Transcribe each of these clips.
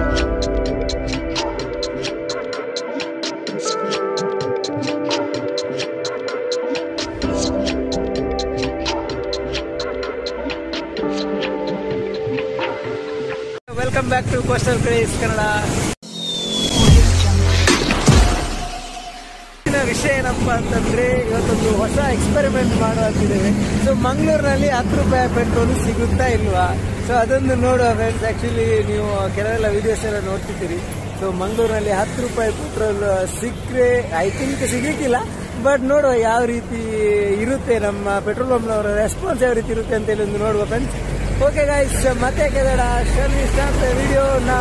Welcome back to coastal craze Kannada ಇವತ್ತಿನ ವಿಷಯ ಏನಪ್ಪ ಅಂತಂದ್ರೆ ಇವತ್ತೊಂದು ಹೊಸ ಎಕ್ಸ್ಪೆರಿಮೆಂಟ್ ಮಾಡುವಂತಿದ್ದೇವೆ ಸೊ ಮಂಗಳೂರಿನಲ್ಲಿ ಹತ್ತು ರೂಪಾಯಿ ಪೆಟ್ರೋಲ್ ಸಿಗುತ್ತಾ ಇಲ್ವಾ ಸೊ ಅದೊಂದು ನೋಡುವ ಫ್ರೆಂಡ್ಸ್ ಆಕ್ಚುಲಿ ನೀವು ಕೆಲವೆಲ್ಲ ವಿಡಿಯೋಸ್ ಎಲ್ಲ ನೋಡ್ತಿದ್ದೀರಿ ಸೊ ಮಂಗಳೂರಿನಲ್ಲಿ ಹತ್ತು ರೂಪಾಯಿ ಪೆಟ್ರೋಲ್ ಸಿಕ್ಕರೆ ಐ ಥಿಂಕ್ ಸಿಗ್ಲಿಕ್ಕಿಲ್ಲ ಬಟ್ ನೋಡುವ ಯಾವ ರೀತಿ ಇರುತ್ತೆ ನಮ್ಮ ಪೆಟ್ರೋಲ್ ಪಂಪ್ನವರ ರೆಸ್ಪಾನ್ಸ್ ಯಾವ ರೀತಿ ಇರುತ್ತೆ ಅಂತ ಹೇಳಿ ಒಂದು ನೋಡುವ ಫ್ರೆಂಡ್ಸ್ ಓಕೆ ಗೈಸ್ ಮತ್ತೆ ಕೆದಡ ಶನಿ ಸ್ಟಾರ್ಟ್ ವಿಡಿಯೋ ನಾ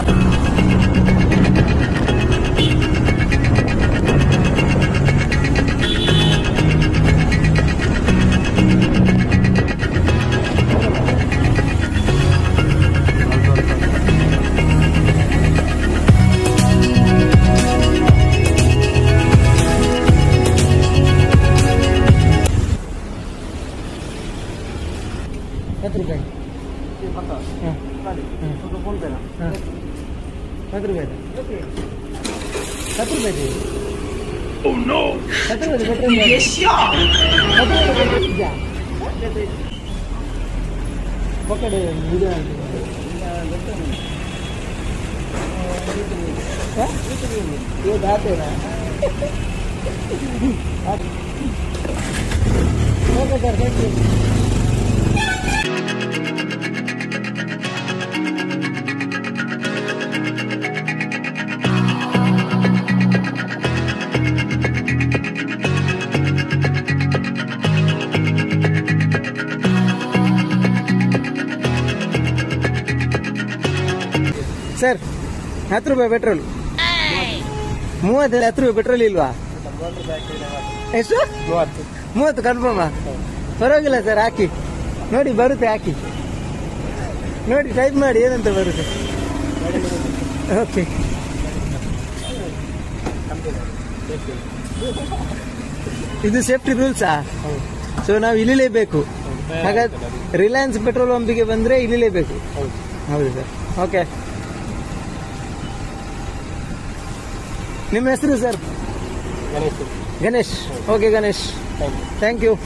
ಹತ್ತು ರೂಪಾಯಿ ಹಾಂ ಹಾಂ ಹತ್ತು ರೂಪಾಯಿ ಹತ್ತು ರೂಪಾಯಿ ಹತ್ತು ರೂಪಾಯಿ ಪಕ್ಕಡೆ ಇದು ये बात है ना okay sir thank you sir ಹತ್ತು ರೂಪಾಯಿ ಪೆಟ್ರೋಲ್ ಮೂವತ್ತು ಹತ್ತು ರೂಪಾಯಿ ಪೆಟ್ರೋಲ್ ಇಲ್ವಾ ಎಷ್ಟು ಮೂವತ್ತು ಕನ್ಫರ್ಮಾ ಪರವಾಗಿಲ್ಲ ಸರ್ ಹಾಕಿ ನೋಡಿ ಬರುತ್ತೆ ಹಾಕಿ ನೋಡಿ ಟೈಪ್ ಮಾಡಿ ಏನಂತ ಬರುತ್ತೆ ಓಕೆ ಇದು ಸೇಫ್ಟಿ ರೂಲ್ಸಾ ಸೊ ನಾವು ಇಳಿಲೇಬೇಕು ಹಾಗಾದ್ರೆ ರಿಲಯನ್ಸ್ ಪೆಟ್ರೋಲ್ ಪಂಪಿಗೆ ಬಂದ್ರೆ ಇಳಿಲೇಬೇಕು ಹೌದು ಸರ್ ಓಕೆ ನಿಮ್ಮ ಹೆಸರು sir Ganesh okay Ganesh thank you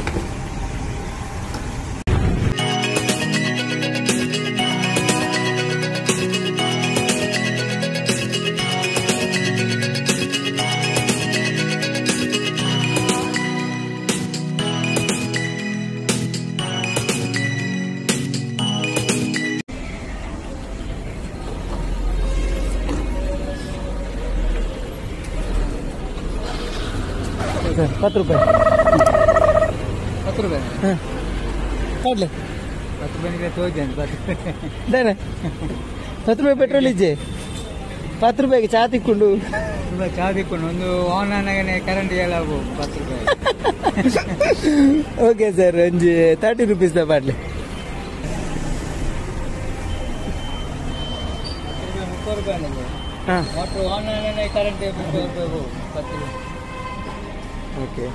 sir ಹತ್ತು ರೂಪಾಯಿ ಹತ್ತು ರೂಪಾಯಿ ಹಾಂ ಕೊಡ್ಲಿ ಹತ್ತು ರೂಪಾಯಿ ತೋಜ್ ದಾನೆ ಹತ್ತು ರೂಪಾಯಿ ಪೆಟ್ರೋಲ್ ಇಜ್ಜೆ ಹತ್ತು ರೂಪಾಯಿಗೆ ಚಾ ತಿಕ್ಕೊಂಡು ರೂಪಾಯಿ ಚಾ ತಿಕ್ಕೊಂಡು ಒಂದು ಆನ್ಲೈನ್ ಕರೆಂಟ್ ಹೇಳವು ಹತ್ತು ರೂಪಾಯಿ ಓಕೆ ಸರ್ ಒಂಜಿ ತರ್ಟಿ ರುಪೀಸ್ ದ ಬಾಟ್ಲಿ ಮುಪ್ಪತ್ತು ರೂಪಾಯಿ ನನಗೆ ಹಾಂ ಒಟ್ಟು ಆನ್ಲೈನ್ ಕರೆಂಟ್ ಮುಪ್ಪತ್ತು ರೂಪಾಯಿ ಹೋಗು ಹತ್ತು ರೂಪಾಯಿ ಓಕೆ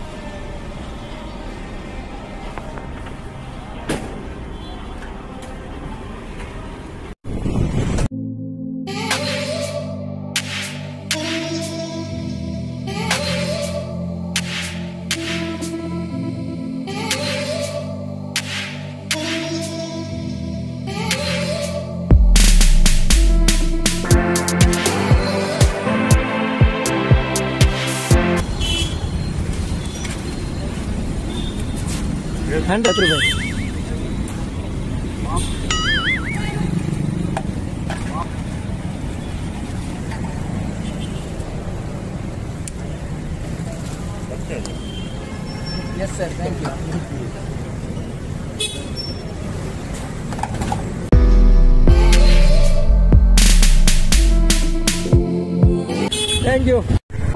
ಹಂಡ್ರೆಡ್ ರೂಪಾಯಿ yes sir thank you thank you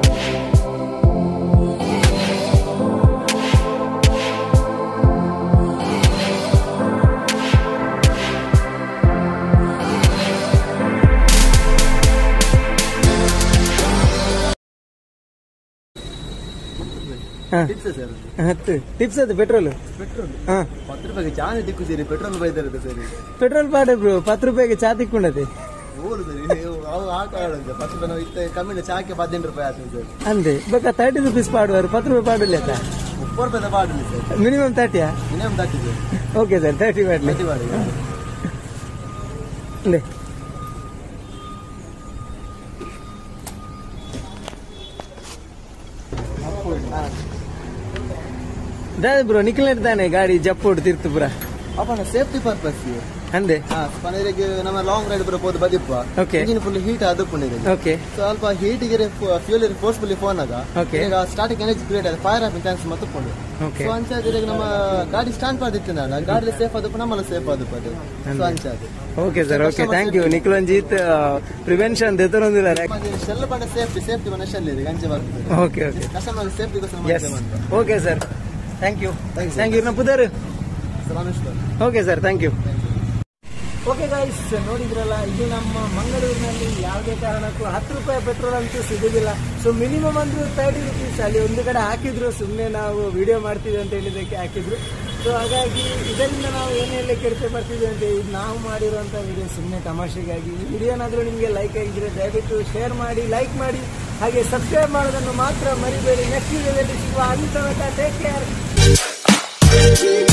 tips sir ಹತ್ತು ಟಿಪ್ಸ್ ಅದು ಪೆಟ್ರೋಲ್ ಪೆಟ್ರೋಲ್ ಹಾಂ ಹತ್ತು ರೂಪಾಯಿಗೆ ಚಾನೆ ದಿಕ್ಕುತ್ತೀರಿ ಪೆಟ್ರೋಲ್ ಬೈದಾರೆ ಸರ್ ಪೆಟ್ರೋಲ್ ಪಾಡ ಬ್ರೋ ಪತ್ತು ರೂಪಾಯಿಗೆ ಚಾ ತಿಕ್ಕೊಂಡತೆ ಓದು ಸರ್ ಮಾಡ್ಕೊಳ್ಳೋದು ಪತ್ತು ರೂಪಾಯಿ ನಾವು ಇತ್ತೆ ಕಮ್ಮಿ ಚಾಕೆ ಹದಿನೆಂಟು ರೂಪಾಯಿ ಆಗ್ತದೆ ಸರ್ ಅಂದೆ ಬೇಕಾ ತರ್ಟಿ ರುಪೀಸ್ ಪಾಡುವರು ಪತ್ತು ರೂಪಾಯಿ ಪಾಡಲೇಕ ಮುಪ್ಪತ್ತು ರೂಪಾಯಿ ಪಾಡಲಿ ಸರ್ ಮಿನಿಮಮ್ ತರ್ಟಿಯಾ minimum thirty sir okay sir thirty ಮಾಡಲಿ ಪ್ರತಿ ಮಾಡಿ ಅಂದೆ ದಾದ ಬ್ರೋ ನಿಖಿಲಿರ್ತಾನೆ ಗಾಡಿ ಜಪ್ಪೋಡು ತಿರ್ತು ಬ್ರಾ ಅಪ್ಪ ಸೇಫ್ಟಿ ಪರ್ಪಸ್ ಅಂದೆ ಹಾ ಪನರಿಗೆ ನಮ್ಮ ಲಾಂಗ್ ರೈಡ್ ಬರಬಹುದು ಬದಿಪ್ಪ Okay. ಇಂಜಿನ್ ಫುಲ್ ಹೀಟ್ ಅದು ಪುಣ್ಯದೆ ಓಕೆ ಸ್ವಲ್ಪ ಹೀಟಿಗೆ ಫ್ಯೂಲ್ ಫೋರ್ಸ್ಫುಲ್ಲಿ ಫೋನ್ ಆಗ Okay. ಈಗ ಸ್ಟಾರ್ಟಿಂಗ್ ಎನರ್ಜಿ ಕ್ರಿಯೇಟ್ ಆದ ಫೈರ್ ಆಫ್ ಚಾನ್ಸ್ ಮತ್ತೆ ಪುಂಡು Okay. ಸೊ ಅಂಚಾದ್ರೆ ನಮ್ಮ ಗಾಡಿ ಸ್ಟಾಂಡ್ ಮಾಡಿತ್ತು ನಾನು ಗಾಡಿ ಸೇಫ್ ಆದಪ್ಪ ನಮ್ಮಲ್ಲ ಸೇಫ್ ಆದಪ್ಪ ಅದು ಸೊ ಅಂಚಾದ okay sir okay thank you ನಿಖಿಲಂಜಿತ್ ಪ್ರಿವೆನ್ಷನ್ ದೆತರೊಂದಿಲ್ಲ ಶೆಲ್ ಬಂದ ಸೇಫ್ಟಿ ಸೇಫ್ಟಿ ಮನೆ ಶೆಲ್ ಇದೆ ಗಂಜೆ ಬರ್ತದೆ okay okay customer safety yes okay sir thank you Thank you, sir. Thank you ನಮ್ಮ ಪುದರ್ Rameshwar okay sir thank you okay guys ನೋಡಿದ್ರಲ್ಲ ಇದು ನಮ್ಮ ಮಂಗಳೂರಿನಲ್ಲಿ ಯಾವುದೇ ಕಾರಣಕ್ಕೂ ಹತ್ತು ರೂಪಾಯಿ ಪೆಟ್ರೋಲ್ ಅಂತೂ ಸಿಗುದಿಲ್ಲ ಸೊ ಮಿನಿಮಮ್ ಅಂದ್ರೆ ತರ್ಟಿ ರುಪೀಸ್ ಅಲ್ಲಿ ಒಂದು ಕಡೆ ಹಾಕಿದ್ರು ಸುಮ್ಮನೆ ನಾವು ವಿಡಿಯೋ ಮಾಡ್ತೀವಿ ಅಂತ ಹೇಳಿದಕ್ಕೆ ಹಾಕಿದ್ರು ಸೊ ಹಾಗಾಗಿ ಇದರಿಂದ ನಾವು ಏನು ಹೇಳಲಿಕ್ಕೆ ಇರುತ್ತೆ ಬರ್ತೀವಿ ಅಂತ ಇದು ನಾವು ಮಾಡಿರುವಂಥ ವಿಡಿಯೋ ಸುಮ್ಮನೆ ತಮಾಷೆಗಾಗಿ ಈ ವಿಡಿಯೋನಾದರೂ ನಿಮಗೆ ಲೈಕ್ ಆಗಿದ್ರೆ ದಯವಿಟ್ಟು ಶೇರ್ ಮಾಡಿ ಲೈಕ್ ಮಾಡಿ ಹಾಗೆ ಸಬ್ಸ್ಕ್ರೈಬ್ ಮಾಡೋದನ್ನು ಮಾತ್ರ ಮರಿಬೇಡಿ ನೆಕ್ಸ್ಟ್ ವಿಡಿಯೋದಲ್ಲಿ ಸಿಗುವ ಅಲ್ಲಿ ತನಕ ಟೇಕ್ ಕೇರ್